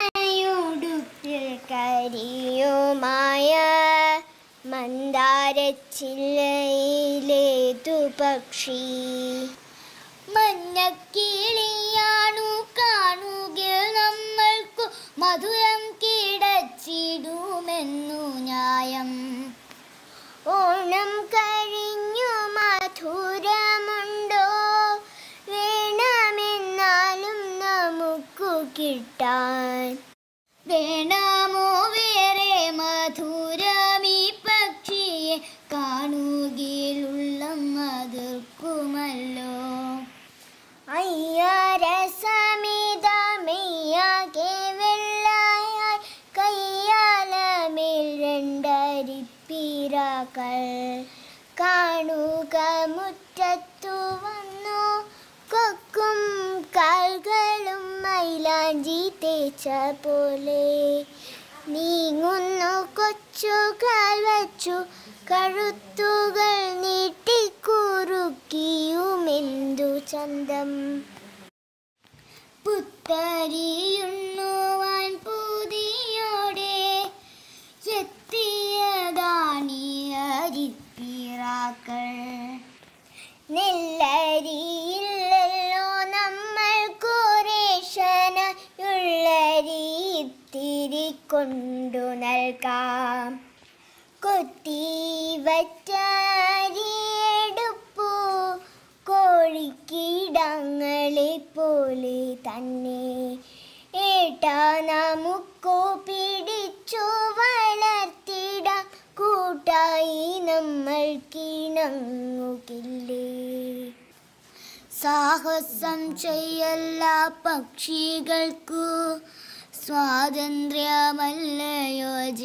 മഞ്ഞയുടുപ്പിൽ കരിയുമായ മന്ദാരച്ചില്ലയിലേതു പക്ഷി മഞ്ഞക്കിളിയാണു കാണുകിൽ നമ്മൾക്കു മധുരം കിടച്ചിടുമെന്നു ന്യായം ഓണം കഴിഞ്ഞു മധുരമുണ്ടോ വേണമെന്നാലും നമുക്കു കിട്ടാൻ വേണമോ വേറെ മധുരമീ പക്ഷിയെ കാണുകയിലുള്ള മതിർക്കുമല്ലോ അയ്യാരസമിതമെയ്യാകെ വെള്ളയായി കയ്യാലമേൽ രണ്ടരിപ്പീരാക്കൾ കാണുക മുറ്റത്തു വന്നു കൊക്കും കാൽകളും മൈലാഞ്ചി തേച്ച പോലെ നീങ്ങുന്നു കൊച്ചുകാൽ വച്ചു കഴുത്തുകൾ നീട്ടിക്കുറുക്കിയുമെന്തു ചന്തം പുത്തരിയുണ്ണുവാൻ പൂതിയോടെ എത്തിയതാണി അരിപ്പിറാക്കൾ നെല്ലരിയില്ലല്ലോ നമ്മൾ കുറേശനുള്ളരി ഇത്തിരി കൊണ്ടു നൽകാം കൊത്തി വറ്റാരിയെടുപ്പു കോഴിക്കിടങ്ങളെ പോലെ തന്നെ ഏട്ടാ നമുക്കോ പിടിച്ചു വളർത്തിടാം കൂട്ടായി നമ്മൾ കിണങ്ങുകില്ലേ സാഹസം ചെയ്യല്ല പക്ഷികൾക്കു സ്വാതന്ത്ര്യമല്ലയോ